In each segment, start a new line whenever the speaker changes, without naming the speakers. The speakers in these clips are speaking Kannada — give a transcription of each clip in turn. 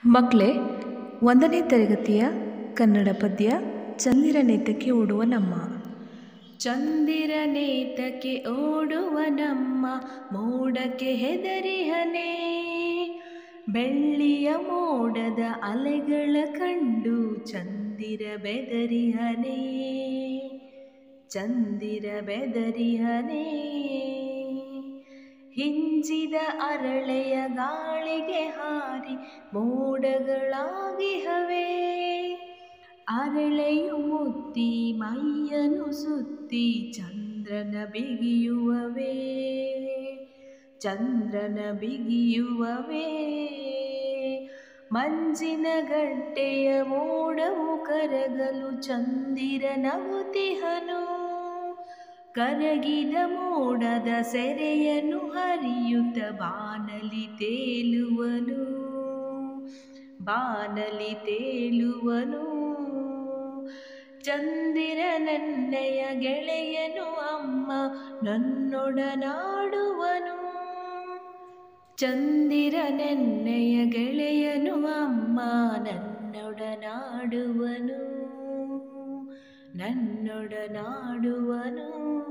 ಮಕ್ಕಳೇ ಒಂದನೇ ತರಗತಿಯ ಕನ್ನಡ ಪದ್ಯ ಚಂದಿರನೇತಕ್ಕೆ ಓಡುವ ನಮ್ಮ ಚಂದಿರನೇತಕ್ಕೆ ಓಡುವ ನಮ್ಮ ಮೋಡಕ್ಕೆ ಹೆದರಿಹನೆ ಬೆಳ್ಳಿಯ ಮೋಡದ ಅಲೆಗಳ ಕಂಡು ಚಂದಿರ ಬೆದರಿಹನೆ ಚಂದಿರ ಬೆದರಿಹನೆ ಹಿಂಜಿದ ಅರಳೆಯ ಗಾಳಿಗೆ ಹಾರಿ ಮೋಡಗಳಾಗಿಹವೆ ಅರಳೆಯು ಮುತ್ತಿ ಮೈಯನು ಸುತ್ತಿ ಚಂದ್ರನ ಬಿಗಿಯುವವೇ ಚಂದ್ರನ ಬಿಗಿಯುವವೇ ಮಂಜಿನ ಗಡ್ಡೆಯ ಮೋಡವು ಕರಗಲು ಚಂದಿರ ನಗುತಿಹನು ಕರಗಿದ ಮೋಡದ ಸೆರೆಯನ್ನು ಹರಿಯುತ್ತ ಬಾನಲಿ ತೇಲುವನು ಬಾನಲಿ ತೇಲುವನು ಚಂದಿರನನ್ನಯ ಗೆಳೆಯನು ಅಮ್ಮ ನನ್ನೊಡನಾಡುವನು ಚಂದಿರನೆನ್ನೆಯ ಗೆಳೆಯನು ಅಮ್ಮ ನನ್ನೊಡನಾಡುವನು ನನ್ನೊಡನಾಡುವನು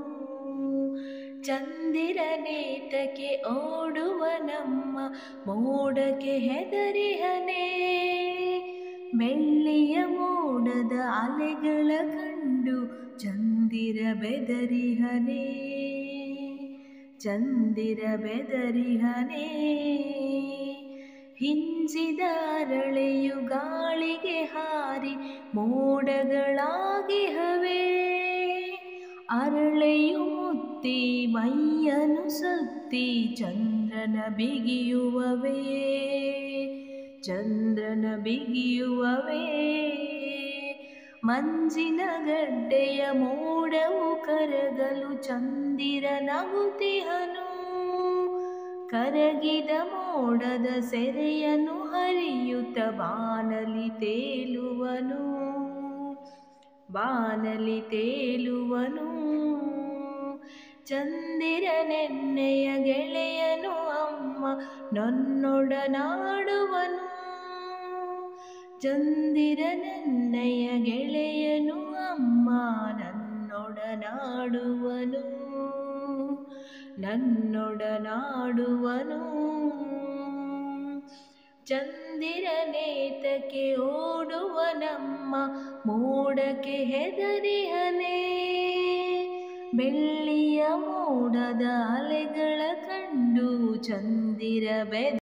ಚಂದಿರನೇತಕ್ಕೆ ಓಡುವ ನಮ್ಮ ಮೋಡಕ್ಕೆ ಹೆದರಿಹನೆ ಬೆಳ್ಳಿಯ ಮೋಡದ ಅಲೆಗಳ ಕಂಡು ಚಂದಿರ ಬೆದರಿಹನೆ ಚಂದಿರ ಬೆದರಿಹನೆ ಹಿಂಜಿದ ಅರಳೆಯು ಗಾಳಿಗೆ ಹಾರಿ ಮೋಡಗಳಾಗಿಹವೆ ಅರಳೆಯು ಮುತ್ತಿ ಮೈಯನು ಸುತ್ತಿ ಚಂದ್ರನ ಬಿಗಿಯುವವೇ ಚಂದ್ರನ ಬಿಗಿಯುವವೇ ಮಂಜಿನ ಗಡ್ಡೆಯ ಮೋಡವು ಕರಗಲು ಚಂದಿರ ನಗುತಿಹನು ಕರಗಿದ ಮೋಡದ ಸೆರೆಯನ್ನು ಹರಿಯುತ್ತ ಬಾನಲಿ ತೇಲುವನು ಬಾನಲಿ ತೇಲುವನು ಚಂದಿರನೆನ್ನೆಯ ಗೆಳೆಯನು ಅಮ್ಮ ನನ್ನೊಡನಾಡುವನು ಚಂದಿರನೆನ್ನೆಯ ಗೆಳೆಯನು ಅಮ್ಮ ನನ್ನೊಡನಾಡುವನು ನನ್ನೊಡನಾಡುವನು ಚಂದಿರನೇತಕ್ಕೆ ಓಡುವ ನಮ್ಮ ಮೋಡಕ್ಕೆ ಹೆದರಿಹನೆ ಬೆಳ್ಳಿಯ ಮೋಡದ ಅಲೆಗಳ ಕಂಡು ಚಂದಿರ ಬೆದ